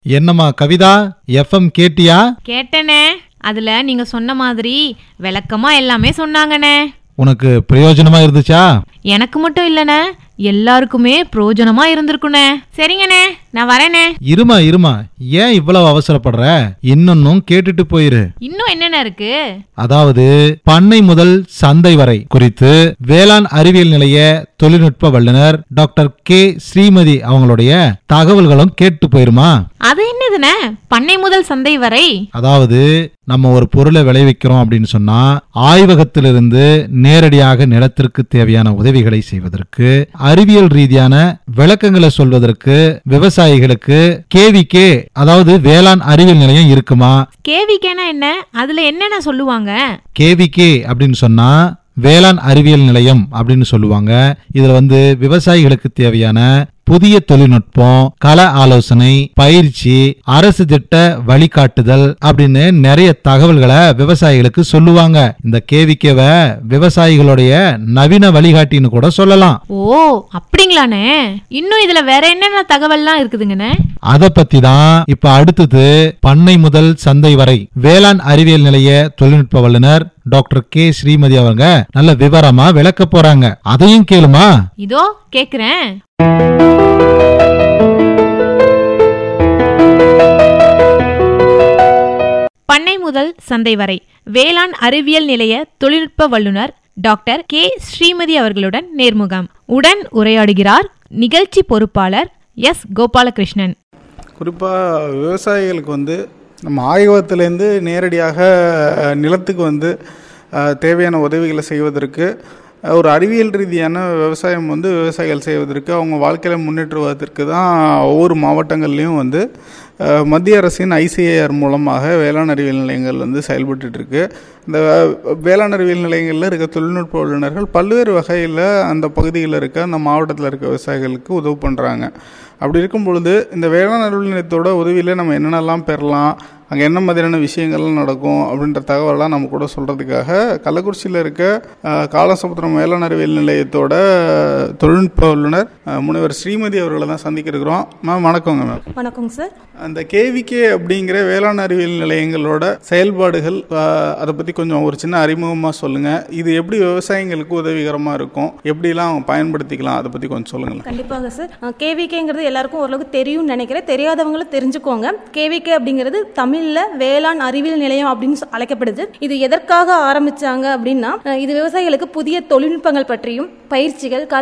என்னம்மா கவிதா எஃப்எம் கேட்டியா கேட்டனே அதுல நீங்க சொன்ன மாதிரி விளக்கமா எல்லாமே சொன்னாங்கண்ணே உனக்கு பிரயோஜனமா இருந்துச்சா எனக்கு மட்டும் இல்லனே எல்லாருக்குமே பிரயோஜனமா இருந்திருக்குண்ணே சரிங்கண்ணே நான் வரேனே இருமா இருமா ஏன் இவ்வளவு அவசரப்படுற இன்னொன்னும் கேட்டுட்டு போயிரு இன்னும் என்னென்ன இருக்கு அதாவது பண்ணை முதல் சந்தை வரை குறித்து வேளாண் அறிவியல் நிலைய தொழில்நுட்ப வல்லுனர் டாக்டர் கே ஸ்ரீமதி அவங்களுடைய தகவல்களும் கேட்டு போயிருமா அது என்னதுண்ணே பண்ணை முதல் சந்தை வரை அதாவது நம்ம ஒரு பொருளை விளைவிக்கிறோம் அப்படின்னு சொன்னா ஆய்வகத்திலிருந்து நேரடியாக நிலத்திற்கு தேவையான உதவிகளை செய்வதற்கு அறிவியல் ரீதியான விளக்கங்களை சொல்வதற்கு விவசாயிகளுக்கு கேவிகே அதாவது வேளாண் அறிவியல் நிலையம் இருக்குமா கேவிக்கேனா என்ன அதுல என்னென்ன சொல்லுவாங்க கேவிகே அப்படின்னு சொன்னா வேளாண் அறிவியல் நிலையம் அப்படின்னு சொல்லுவாங்க இதுல வந்து விவசாயிகளுக்கு தேவையான புதிய தொழில்நுட்பம் கள ஆலோசனை பயிற்சி அரசு திட்ட வழிகாட்டுதல் அப்படின்னு நிறைய தகவல்களை விவசாயிகளுக்கு சொல்லுவாங்க இந்த கேவிக்கேவை விவசாயிகளுடைய நவீன வழிகாட்டின்னு கூட சொல்லலாம் ஓ அப்படிங்களாண்ணே இன்னும் இதுல வேற என்னென்ன தகவல்லாம் இருக்குதுங்கண்ணே அத பத்தி தான் இப்ப அடுத்தது பண்ணை முதல் சந்தை வரை வேளாண் அறிவியல் நிலைய தொழில்நுட்ப வல்லுனர் டாக்டர் கே ஸ்ரீமதி அவங்க நல்ல விவரமா விளக்க போறாங்க அதையும் கேளுமா இதோ கேக்குறேன் பண்ணை முதல் சந்தை வரை வேளாண் அறிவியல் நிலைய தொழில்நுட்ப வல்லுனர் டாக்டர் கே ஸ்ரீமதி அவர்களுடன் நேர்முகம் உடன் உரையாடுகிறார் நிகழ்ச்சி பொறுப்பாளர் எஸ் கோபாலகிருஷ்ணன் குறிப்பாக விவசாயிகளுக்கு வந்து நம்ம ஆய்வகத்திலேருந்து நேரடியாக அஹ், நிலத்துக்கு வந்து அஹ், தேவையான உதவிகளை செய்வதற்கு அஹ், ஒரு அறிவியல் ரீதியான விவசாயம் வந்து விவசாயிகள் செய்வதற்கு அவங்க வாழ்க்கையில் முன்னேற்றுவதற்கு தான் ஒவ்வொரு மாவட்டங்கள்லேயும் வந்து அஹ், மத்திய அரசின் ஐசிஏஆர் மூலமாக வேளாண் அறிவியல் நிலையங்கள் வந்து செயல்பட்டுட்டு இருக்கு இந்த அஹ், வேளாண் அறிவியல் நிலையங்களில் இருக்க தொழில்நுட்ப வல்லுநர்கள் பல்வேறு வகையில் அந்த பகுதியில் இருக்க அந்த மாவட்டத்தில் இருக்க விவசாயிகளுக்கு உதவி பண்ணுறாங்க அப்படி இருக்கும் பொழுது இந்த வேளாண் அறிவியல் நிலையத்தோட உதவியில் நம்ம என்னென்னலாம் பெறலாம் அங்கே என்ன மாதிரியான விஷயங்கள்லாம் நடக்கும் அப்படின்ற தகவலாம் நம்ம கூட சொல்கிறதுக்காக கள்ளக்குறிச்சியில் இருக்க அஹ், காலசமுத்திரம் வேளாண் அறிவியல் நிலையத்தோட தொழில்நுட்ப வல்லுநர் அஹ், முனைவர் ஸ்ரீமதி அவர்களை தான் சந்திக்க இருக்கிறோம் மேம் வணக்கங்க மேம் வணக்கங்க சார் அந்த கேவிகே அப்படிங்கிற வேளாண் அறிவியல் நிலையங்களோட செயல்பாடுகள் அஹ், அதை பற்றி கொஞ்சம் ஒரு சின்ன அறிமுகமாக சொல்லுங்கள் இது எப்படி விவசாயிங்களுக்கு உதவிகரமாக இருக்கும் எப்படிலாம் அவங்க பயன்படுத்திக்கலாம் அதை பற்றி கொஞ்சம் சொல்லுங்களேன் கண்டிப்பாக சார் கேவிகேங்கிறது எல்லாருக்கும் ஓரளவுக்கு தெரியும்னு நினைக்கிறேன் தெரியாதவங்களும் தெரிஞ்சுக்கோங்க கேவிகே அப்படிங்கிறது தமிழில் வேளாண் அறிவியல் நிலையம் அப்படின்னு சொ- அழைக்கப்படுது இது எதற்காக ஆரம்பிச்சாங்க அப்படின்னா அஹ், இது விவசாயிகளுக்கு புதிய தொழில்நுட்பங்கள் பற்றியும் பயிற்சிகள் கள